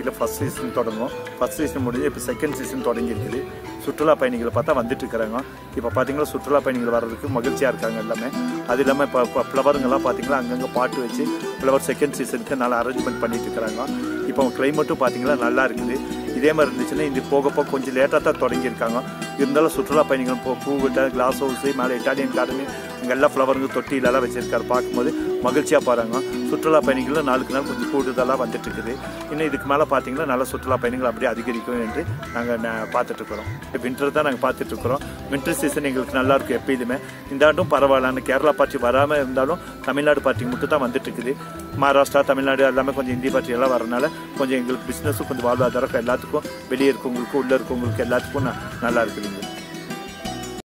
ஊட்டியில் first season தொடங்கும் first season முடிஞ்சு இப்போ செகண்ட் சீசன் தொடங்கி இருக்குது சுற்றுலா பயணிகளை பார்த்தா வந்துட்டு இருக்கிறாங்க இப்போ பார்த்தீங்கன்னா சுற்றுலா பயணிகள் வர்றதுக்கு மகிழ்ச்சியாக இருக்காங்க எல்லாமே அது இல்லாமல் இப்போ இப்போ ஃப்ளவருங்கெல்லாம் பார்த்தீங்கன்னா அங்கங்கே பாட்டு வச்சு ஃப்ளவர் செகண்ட் சீசனுக்கு நல்லா அரேஞ்ச்மெண்ட் பண்ணிட்டு இருக்கிறாங்க இப்போ கிளைமேட்டும் பார்த்தீங்கன்னா நல்லா இருக்குது இதே மாதிரி இருந்துச்சுன்னா இது போக போக கொஞ்சம் லேட்டாக தான் தொடங்கியிருக்காங்க இருந்தாலும் சுற்றுலா பயணிகள் போ பூ விட்ட கிளாஸ் ஹவுஸு மேலே இட்டாலியன் கார்டனு இங்கே எல்லா ஃப்ளவருங்க தொட்டிலெல்லாம் வச்சிருக்காரு பார்க்கும்போது மகிழ்ச்சியாக பாருங்க சுற்றுலா பயணிகளும் நாளுக்கு நாள் கொஞ்சம் கூடுதலாக வந்துட்டு இருக்குது இன்னும் இதுக்கு மேலே பார்த்தீங்கன்னா நல்ல சுற்றுலா பயணிகள் அப்படியே அதிகரிக்கும் என்று நாங்கள் பார்த்துட்டு இருக்கிறோம் வின்டர் தான் நாங்கள் பார்த்துட்டு இருக்கிறோம் வின்டர் சீசன் எங்களுக்கு நல்லா இருக்கும் எப்பயுமே இந்த ஆண்டும் பரவாயில்ல கேரளா பார்ட்டி வராமல் இருந்தாலும் தமிழ்நாடு பார்ட்டி மட்டும் தான் வந்துட்டு இருக்குது மகாராஷ்டிரா தமிழ்நாடு எல்லாமே கொஞ்சம் இந்தி பார்ட்டி எல்லாம் வரனால கொஞ்சம் எங்களுக்கு பிஸ்னஸும் கொஞ்சம் வாழ்வாதாரம் எல்லாத்துக்கும் வெளியே இருக்கவங்களுக்கும் உள்ளே இருக்கவங்களுக்கு எல்லாத்துக்கும் ந- நல்லா இருக்குதுங்க